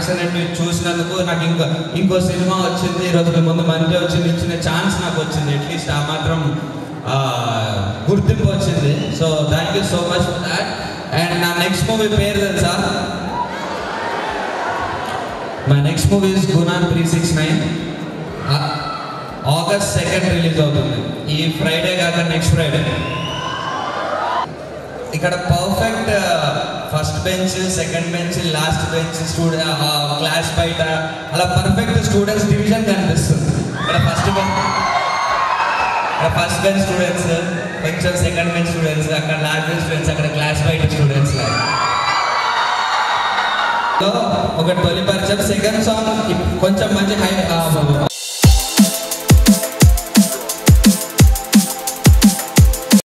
thanks అని చూసినందుకు నాకు ఇంకో ఇంకో సినిమా వచ్చింది ఈరోజు మీ ముందు మంచి వచ్చింది ఇచ్చిన ఛాన్స్ నాకు వచ్చింది అట్లీస్ట్ ఆ మాత్రం ఆ, గుర్తింపు వచ్చింది so thank you so much for that and నా నెక్స్ట్ మూవీ పేరు తెలుసా my next movie is Guna three six nine August second release అవుతుంది ఈ ఫ్రైడే కాక నెక్స్ట్ ఫ్రైడే ఇక్కడ perfect first bench second bench last bench student class బయట అలా perfect students division కనిపిస్తుంది ఇక్కడ ఫస్ట్ బెంచ్ ఇక్కడ ఫస్ట్ బెంచ్ స్టూడెంట్స్ కొంచెం సెకండ్ బెంచ్ స్టూడెంట్స్ అక్కడ లాస్ట్ బెంచ్ స్టూడెంట్స్ అక్కడ క్లాస్ బయట స్టూడెంట్స్ ఒక తొలి పరిచయం సెకండ్ సాంగ్ కొంచెం మంచి హై